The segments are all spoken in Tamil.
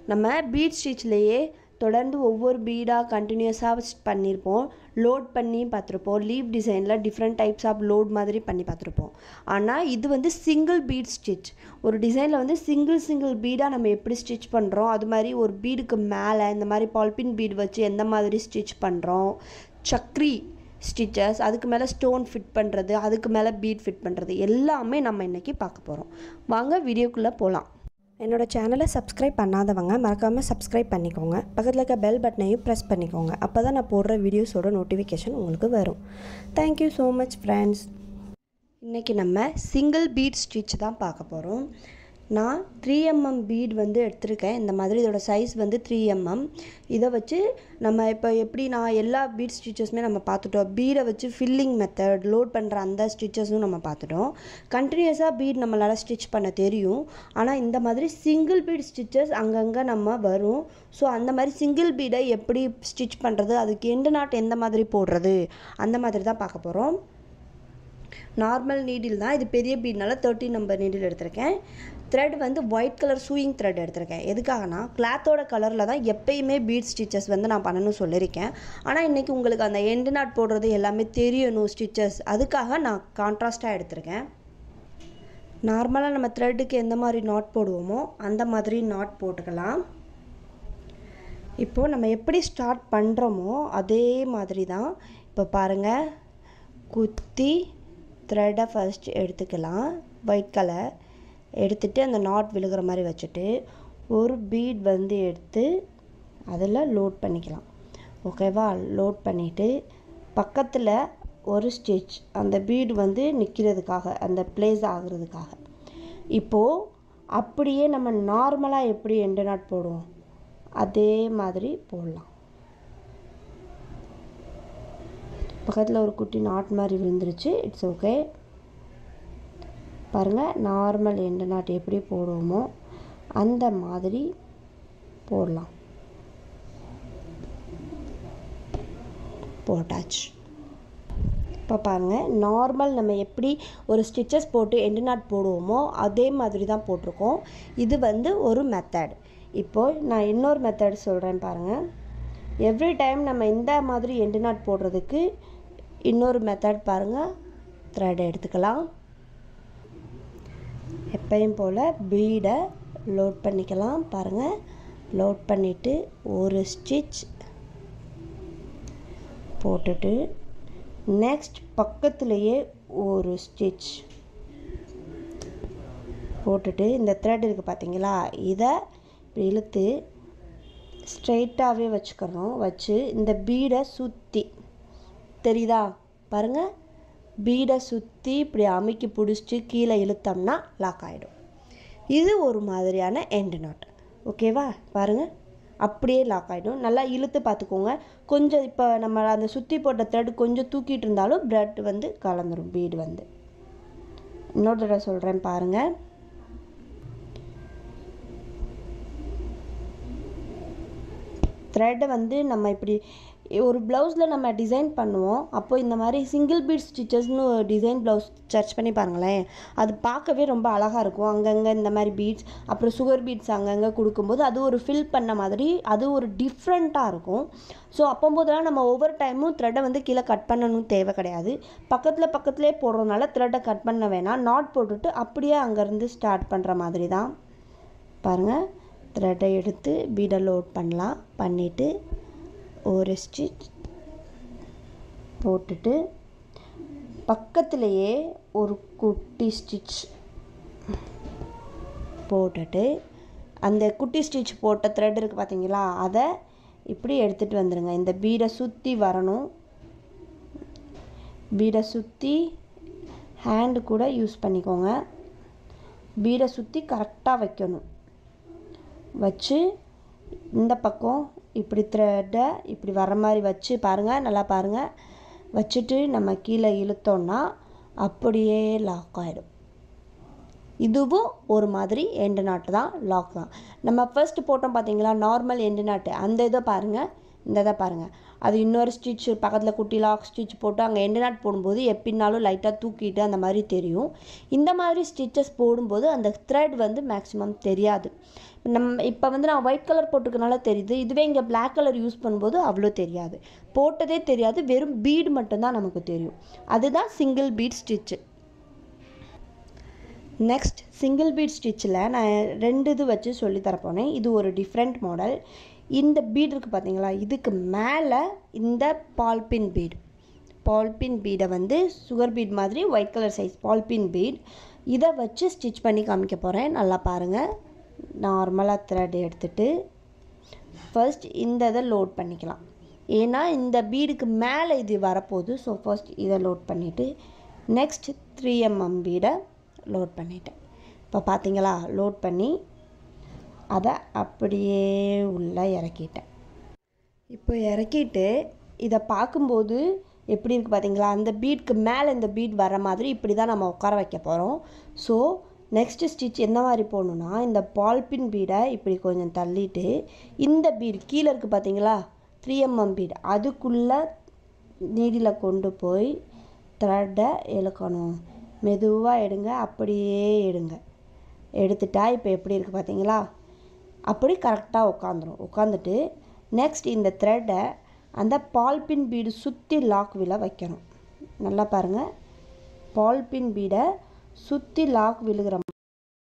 நம்ம பீட் ஸ்டிச்லேயே தொடர்ந்து ஒவ்வொரு பீடாக கண்டினியூஸாக பண்ணியிருப்போம் லோட் பண்ணி பார்த்துருப்போம் லீவ் டிசைனில் டிஃப்ரெண்ட் டைப்ஸ் ஆஃப் லோட் மாதிரி பண்ணி பார்த்துருப்போம் ஆனால் இது வந்து சிங்கிள் பீட் ஸ்டிச் ஒரு டிசைனில் வந்து சிங்கிள் சிங்கிள் பீடாக நம்ம எப்படி ஸ்டிச் பண்ணுறோம் அது மாதிரி ஒரு பீடுக்கு மேலே இந்த மாதிரி பால்பின் பீட் வச்சு எந்த மாதிரி ஸ்டிச் பண்ணுறோம் சக்ரி ஸ்டிச்சஸ் அதுக்கு மேலே ஸ்டோன் ஃபிட் பண்ணுறது அதுக்கு மேலே பீட் ஃபிட் பண்ணுறது எல்லாமே நம்ம இன்றைக்கி பார்க்க போகிறோம் வாங்க வீடியோக்குள்ளே போகலாம் என்னோடய சேனலை சப்ஸ்கிரைப் பண்ணாதவங்க மறக்காமல் சப்ஸ்கிரைப் பண்ணிக்கோங்க பக்கத்தில் இருக்க பெல் பட்டனையும் ப்ரெஸ் பண்ணிக்கோங்க அப்போ தான் நான் போடுற வீடியோஸோட நோட்டிஃபிகேஷன் உங்களுக்கு வரும் தேங்க்யூ ஸோ மச் ஃப்ரெண்ட்ஸ் இன்றைக்கி நம்ம சிங்கிள் பீட் ஸ்டிச் தான் பார்க்க போகிறோம் நான் த்ரீ எம்எம் பீட் வந்து எடுத்திருக்கேன் இந்த மாதிரி இதோட சைஸ் வந்து த்ரீ எம்எம் இதை வச்சு நம்ம இப்போ எப்படி நான் எல்லா பீட் ஸ்டிச்சஸுமே நம்ம பார்த்துட்டோம் பீடை வச்சு ஃபில்லிங் மெத்தட் லோட் பண்ணுற அந்த ஸ்டிச்சஸும் நம்ம பார்த்துட்டோம் கண்டினியூஸாக பீட் நம்மளால் ஸ்டிச் பண்ண தெரியும் ஆனால் இந்த மாதிரி சிங்கிள் பீட் ஸ்டிச்சஸ் அங்கங்கே நம்ம வரும் ஸோ அந்த மாதிரி சிங்கிள் பீடை எப்படி ஸ்டிச் பண்ணுறது அதுக்கு எண்டு நாட் எந்த மாதிரி போடுறது அந்த மாதிரி தான் பார்க்க போகிறோம் நார்மல் நீடில் தான் இது பெரிய பீட்னால தேர்ட்டி நம்பர் நீடில் எடுத்திருக்கேன் த்ரெட் வந்து ஒயிட் கலர் சூயிங் த்ரெட் எடுத்திருக்கேன் எதுக்காகனா கிளாத்தோட கலரில் தான் எப்பயுமே பீட் ஸ்டிச்சஸ் வந்து நான் பண்ணணும்னு சொல்லியிருக்கேன் ஆனால் இன்றைக்கி உங்களுக்கு அந்த எண்டு நாட் போடுறது எல்லாமே தெரியணும் ஸ்டிச்சஸ் அதுக்காக நான் கான்ட்ராஸ்ட்டாக எடுத்திருக்கேன் நார்மலாக நம்ம த்ரெட்டுக்கு எந்த மாதிரி நாட் போடுவோமோ அந்த மாதிரி நாட் போட்டுக்கலாம் இப்போது நம்ம எப்படி ஸ்டார்ட் பண்ணுறோமோ அதே மாதிரி தான் இப்போ பாருங்கள் குத்தி த்ரெட்டை ஃபர்ஸ்ட் எடுத்துக்கலாம் ஒயிட் கலர் எடுத்துகிட்டு அந்த நாட் விழுகிற மாதிரி வச்சுட்டு ஒரு பீட் வந்து எடுத்து அதில் லோட் பண்ணிக்கலாம் ஓகேவா லோட் பண்ணிவிட்டு பக்கத்தில் ஒரு ஸ்டிச் அந்த பீடு வந்து நிற்கிறதுக்காக அந்த ப்ளேஸ் ஆகுறதுக்காக இப்போது அப்படியே நம்ம நார்மலாக எப்படி எண்டு நாட் போடுவோம் அதே மாதிரி போடலாம் பக்கத்தில் ஒரு குட்டி நாட் மாதிரி விழுந்துருச்சு இட்ஸ் ஓகே பாருங்கள் நார்மல் எண்டு நாட் எப்படி போடுவோமோ அந்த மாதிரி போடலாம் போட்டாச்சு இப்போ பாருங்கள் நார்மல் நம்ம எப்படி ஒரு ஸ்டிச்சஸ் போட்டு எண்டு நாட் போடுவோமோ அதே மாதிரி தான் போட்டிருக்கோம் இது வந்து ஒரு மெத்தட் இப்போது நான் இன்னொரு மெத்தட் சொல்கிறேன் பாருங்கள் எவ்ரி டைம் நம்ம இந்த மாதிரி எண்டு நாட் போடுறதுக்கு இன்னொரு மெத்தட் பாருங்கள் த்ரெட் எடுத்துக்கலாம் எப்பயும் போல் பீடை லோட் பண்ணிக்கலாம் பாருங்கள் லோட் பண்ணிவிட்டு ஒரு ஸ்டிச் போட்டுட்டு நெக்ஸ்ட் பக்கத்துலேயே ஒரு ஸ்டிச் போட்டுட்டு இந்த த்ரெட் இருக்குது பார்த்தீங்களா இதை இப்படி இழுத்து ஸ்ட்ரைட்டாகவே வச்சுக்கிறோம் வச்சு இந்த பீடை சுற்றி தெரியுதா பாருங்கள் பீடை சுற்றி இப்படி அமுக்கி பிடிச்சி கீழே இழுத்தோம்னா லாக் ஆகிடும் இது ஒரு மாதிரியான எண்டு நாட் ஓகேவா பாருங்கள் அப்படியே லாக் ஆகிடும் நல்லா இழுத்து பார்த்துக்கோங்க கொஞ்சம் இப்போ நம்ம அந்த சுற்றி போட்ட த்ரெட் கொஞ்சம் தூக்கிட்டு இருந்தாலும் ப்ரெட் வந்து கலந்துரும் பீடு வந்து இன்னொரு தடவை சொல்கிறேன் பாருங்கள் த்ரெட்டை வந்து நம்ம இப்படி ஒரு ப்ளவுஸில் நம்ம டிசைன் பண்ணுவோம் அப்போ இந்த மாதிரி சிங்கிள் பீட் ஸ்டிச்சஸ்னு ஒரு டிசைன் ப்ளவுஸ் சர்ச் பண்ணி பாருங்களேன் அது பார்க்கவே ரொம்ப அழகாக இருக்கும் அங்கங்கே இந்த மாதிரி பீட்ஸ் அப்புறம் சுகர் பீட்ஸ் அங்கங்கே கொடுக்கும்போது அது ஒரு ஃபில் பண்ண மாதிரி அது ஒரு டிஃப்ரெண்ட்டாக இருக்கும் ஸோ அப்போம்போதெல்லாம் நம்ம ஒவ்வொரு டைமும் த்ரெட்டை வந்து கீழே கட் பண்ணணும் தேவை கிடையாது பக்கத்தில் பக்கத்துலேயே போடுறதுனால த்ரெட்டை கட் பண்ண வேணாம் நாட் போட்டுட்டு அப்படியே அங்கேருந்து ஸ்டார்ட் பண்ணுற மாதிரி தான் பாருங்கள் த்ரெட்டை எடுத்து பீடை லோட் பண்ணலாம் பண்ணிவிட்டு ஒரு ஸ்டிச் போட்டுட்டு பக்கத்துலேயே ஒரு குட்டி ஸ்டிச் போட்டுட்டு அந்த குட்டி ஸ்டிச் போட்ட த்ரெட் இருக்குது பார்த்தீங்களா அதை இப்படி எடுத்துகிட்டு வந்துடுங்க இந்த பீடை சுற்றி வரணும் பீடை சுற்றி ஹேண்டு கூட யூஸ் பண்ணிக்கோங்க பீடை சுற்றி கரெக்டாக வைக்கணும் வச்சு இந்த பக்கம் இப்படி த்ரெட்டை இப்படி வர மாதிரி வச்சு பாருங்கள் நல்லா பாருங்கள் வச்சுட்டு நம்ம கீழே இழுத்தோன்னா அப்படியே லாக் ஆகிடும் இதுவும் ஒரு மாதிரி எண்டு நாட்டு தான் லாக் தான் நம்ம ஃபர்ஸ்ட் போட்டோம் பார்த்தீங்களா நார்மல் எண்டு நாட்டு அந்த இதை பாருங்கள் இந்த இதை பாருங்கள் அது இன்னொரு ஸ்டிச் பக்கத்தில் குட்டி லாக் ஸ்டிச் போட்டு அங்கே எண்டு நாட் போடும்போது எப்படினாலும் லைட்டாக தூக்கிட்டு அந்த மாதிரி தெரியும் இந்த மாதிரி ஸ்டிச்சஸ் போடும்போது அந்த த்ரெட் வந்து மேக்ஸிமம் தெரியாது நம்ம இப்போ வந்து நான் ஒயிட் கலர் போட்டிருக்கனால தெரியுது இதுவே இங்கே Black கலர் யூஸ் பண்ணும்போது அவ்வளோ தெரியாது போட்டதே தெரியாது வெறும் பீடு மட்டும்தான் நமக்கு தெரியும் அதுதான் single bead stitch next single bead ஸ்டிச்சில் நான் ரெண்டு இது வச்சு சொல்லி தரப்போனேன் இது ஒரு டிஃப்ரெண்ட் மாடல் இந்த பீட் இருக்குது பார்த்தீங்களா இதுக்கு மேலே இந்த பால்பின் பீட் பால்பின் பீடை வந்து சுகர் பீட் மாதிரி white colour size ball pin bead இதை வச்சு ஸ்டிச் பண்ணி காமிக்க போகிறேன் நல்லா பாருங்கள் நார்மலாக த்ரெட் எடுத்துட்டு ஃபர்ஸ்ட் இந்த இதை லோட் பண்ணிக்கலாம் ஏன்னா இந்த பீடுக்கு மேலே இது வரப்போகுது ஸோ ஃபர்ஸ்ட் இதை லோட் பண்ணிவிட்டு நெக்ஸ்ட் த்ரீ எம்எம் பீடை லோட் பண்ணிட்டேன் இப்போ பார்த்தீங்களா லோட் பண்ணி அதை அப்படியே உள்ளே இறக்கிட்டேன் இப்போ இறக்கிட்டு இதை பார்க்கும்போது எப்படி இருக்குது பார்த்தீங்களா அந்த பீட்க்கு மேலே இந்த பீட் வர மாதிரி இப்படி தான் நம்ம உட்கார வைக்க போகிறோம் ஸோ நெக்ஸ்ட்டு ஸ்டிச் என்ன மாதிரி போடணுன்னா இந்த பால்பின் பீடை இப்படி கொஞ்சம் தள்ளிட்டு இந்த பீடு கீழே இருக்குது பார்த்தீங்களா த்ரீ எம்எம் பீடு அதுக்குள்ளே நீடியில் கொண்டு போய் த்ரெட்டை இழுக்கணும் மெதுவாக எடுங்க அப்படியே எடுங்க எடுத்துட்டா இப்போ எப்படி இருக்குது பார்த்தீங்களா அப்படி கரெக்டாக உட்காந்துரும் உட்காந்துட்டு நெக்ஸ்ட் இந்த த்ரெட்டை அந்த பால்பின் பீடு சுற்றி லாக் வில வைக்கணும் நல்லா பாருங்கள் பால்பின் பீடை சுற்றி லாக் விழுகிற மா-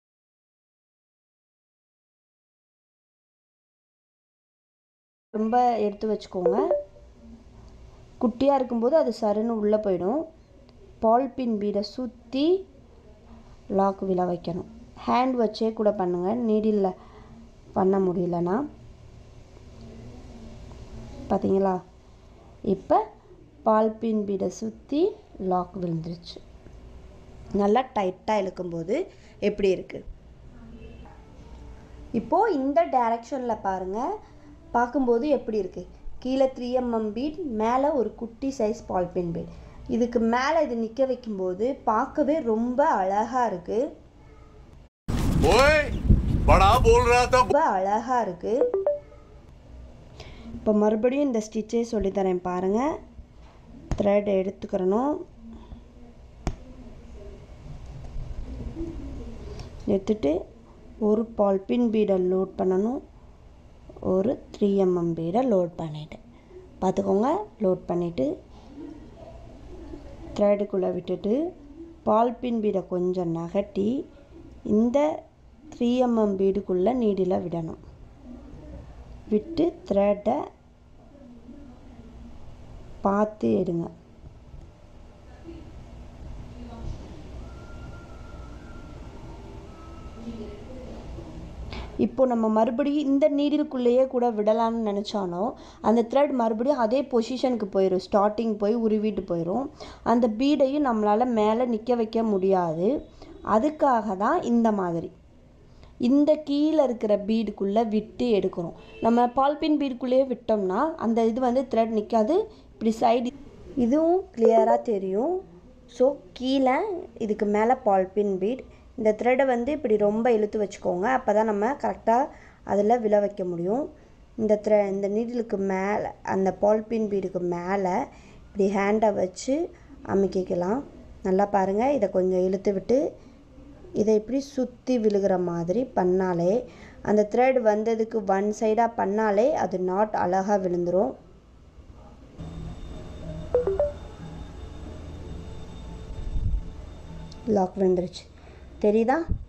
ரொம்ப எடுத்து வச்சுக்கோங்க குட்டியாக இருக்கும்போது அது சருன்னு உள்ளே போயிடும் பால்பின் பீடை சுற்றி லாக் விழ வைக்கணும் ஹேண்ட் வச்சே கூட பண்ணுங்கள் நீடில் பண்ண முடியலனா பார்த்தீங்களா இப்போ பால்பின் பீடை சுற்றி லாக் விழுந்துருச்சு நல்லா டைட்டாக இழுக்கும்போது எப்படி இருக்குது இப்போது இந்த டைரக்ஷனில் பாருங்கள் பார்க்கும்போது எப்படி இருக்குது கீழே த்ரீ எம்எம் பீட் மேலே ஒரு குட்டி சைஸ் பால்பின் பீட் இதுக்கு மேலே இது நிற்க வைக்கும்போது பார்க்கவே ரொம்ப அழகாக இருக்குது ओए बड़ा बोल रहा था ரொம்ப அழகாக இருக்குது இப்போ மறுபடியும் இந்த ஸ்டிச்சே சொல்லித்தரேன் பாருங்கள் த்ரெட் எடுத்துக்கிறணும் எடுத்துட்டு ஒரு பால்பின் பீடை லோட் பண்ணணும் ஒரு த்ரீ எம்எம் பீடை லோட் பண்ணிட்டேன் பார்த்துக்கோங்க லோட் பண்ணிவிட்டு த்ரெடுக்குள்ளே விட்டுட்டு பால்பின் பீடை கொஞ்சம் நகட்டி இந்த த்ரீ எம்எம் பீடுக்குள்ளே நீடில் விடணும் விட்டு த்ரெட்டை பார்த்து எடுங்க இப்போ நம்ம மறுபடியும் இந்த நீடிலுக்குள்ளேயே கூட விடலாம்னு நினச்சாலும் அந்த த்ரெட் மறுபடியும் அதே பொசிஷனுக்கு போயிடும் ஸ்டார்டிங் போய் உருவிட்டு போயிடும் அந்த பீடையும் நம்மளால் மேலே நிற்க வைக்க முடியாது அதுக்காக தான் இந்த மாதிரி இந்த கீழே இருக்கிற பீடுக்குள்ளே விட்டு எடுக்கிறோம் நம்ம பால்பின் பீடுக்குள்ளேயே விட்டோம்னா அந்த இது வந்து த்ரெட் நிற்காது இப்படி சைடு இதுவும் கிளியராக தெரியும் ஸோ கீழே இதுக்கு மேலே பால்பின் பீட் இந்த த்ரெட்டை வந்து இப்படி ரொம்ப இழுத்து வச்சுக்கோங்க அப்போ தான் நம்ம கரெக்டாக அதில் விழ வைக்க முடியும் இந்த த்ரெ இந்த நீடிலுக்கு மேலே அந்த பால்பின் பீடுக்கு மேலே இப்படி ஹேண்டை வச்சு அமுக்கிக்கலாம் நல்லா பாருங்கள் இதை கொஞ்சம் இழுத்து விட்டு இதை இப்படி சுற்றி விழுகிற மாதிரி பண்ணாலே அந்த த்ரெட் வந்ததுக்கு ஒன் சைடாக பண்ணாலே அது நாட் அழகாக விழுந்துரும் லாக் விழுந்துருச்சு தெரியுதா